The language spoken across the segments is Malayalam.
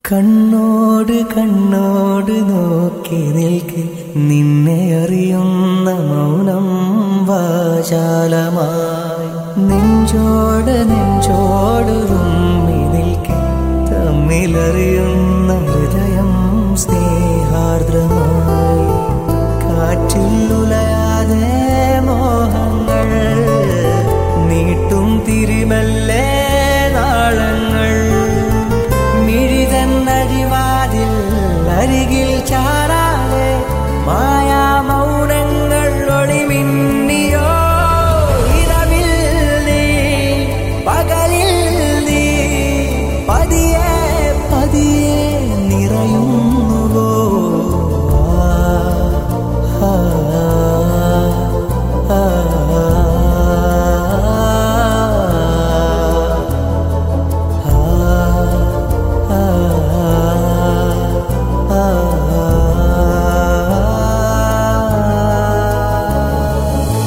കണ്ണോട് കണ്ണോട് നോക്കി നിൽക്കെ നിന്നെ അറിയുന്ന മൗനം വാചാലമായി നെഞ്ചോട് നെഞ്ചോട് തുമ്മി നിൽക്കെ തമ്മിലറിയുന്ന ഹൃദയം സ്നേഹാർദ്രമായി കാറ്റിൽ ഉലയാതെ മോഹങ്ങൾ നീട്ടും തിരിമല്ലേ നാളങ്ങൾ മിഴിതന്നഴിവാതിൽ അരികിൽ ചാരാതെ മായാ മൗനങ്ങൾ ഒളിമിന്നിയോ ഇരവിൽ നീ പകലിൽ നീ പതിയെ പതിയെ നിറയുന്നുവോ ആ, ആ, ആ, ആ, ആ.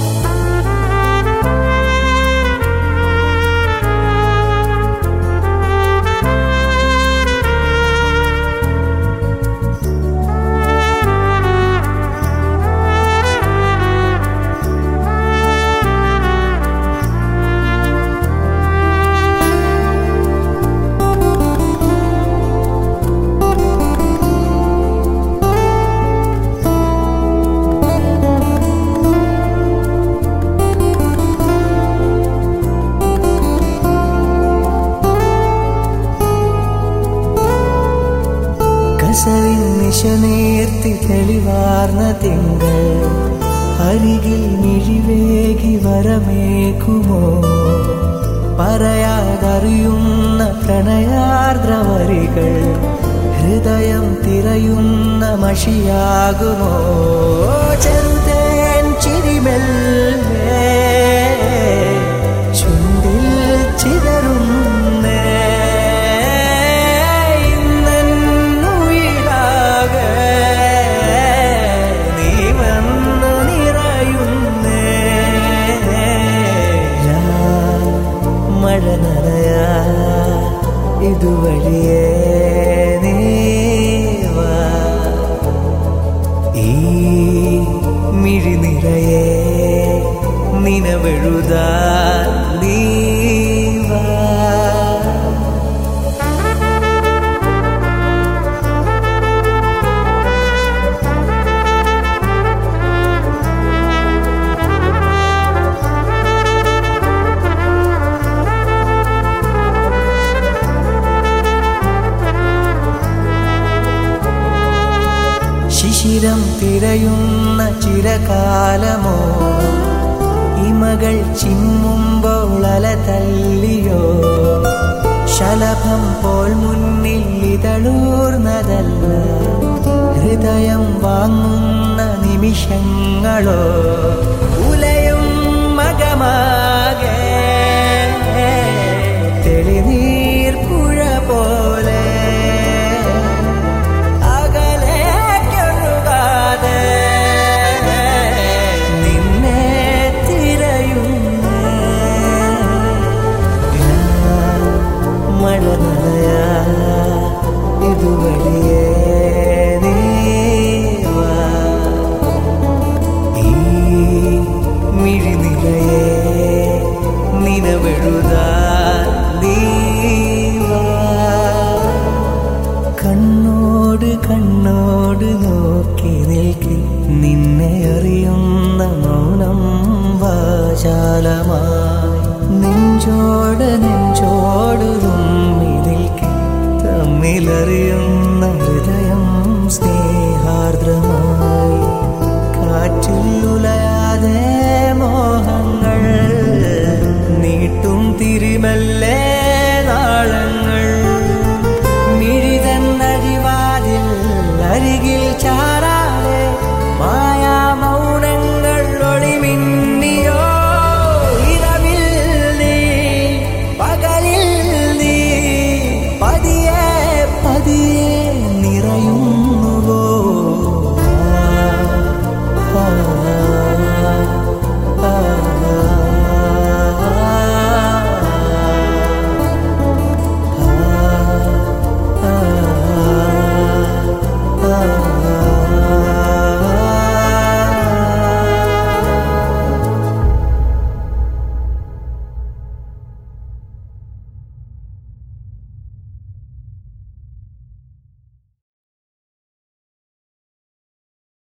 കസവിൻ നിശനീർത്തി തെളിവാർന്ന തിങ്കൾ അരികിൽ മിഴിവേകി വരമേക്കുമോ പറയാതറിയുന്ന പ്രണയാർദ്രവരികൾ ഹൃദയം തിരയുന്ന മഷിയാകുമോ ചെറുതേൻ ചിരിമെല്ലേ ചുണ്ടിൽ ചിതറുന്നേ ഇന്നുയിരാകെ നീ വന്നു നിറയുന്നേ രാ മഴ നനയാ ഇതുവഴിയേ നീ വാ ഈ മിഴി നിറയെ നിനവെഴുതാ നീ വാ ശിശിരം തിരയുന്ന ചിരകാലമോ ഇമകൾ ചിമ്മുമ്പോൾ അല തല്ലിയോ ശലഭം പോൽ മുന്നിൽ ഇതളൂർന്നതല്ല ഹൃദയം വാങ്ങുന്ന നിമിഷങ്ങളോ ഉലയും മകമാകെ തെളിനീർ പുഴ പോലെ അകലേക്കൊഴുകാതെ നിന്നെ തിരയുന്നേ ഞാൻ മഴ നനയാ ഇതുവഴിയേ നീ വാ ഈ മിഴിനിലയെ നിലവെഴുതാ നീ വാ കണ്ണോട് കണ്ണോട് നോക്കി നിൽക്കി നിന്നെ അറിയുന്ന മൗനം വാചാലമായി നെഞ്ചോട് നെഞ്ചോട് തുമ്മി നിൽക്കി തമ്മിലറിയുന്ന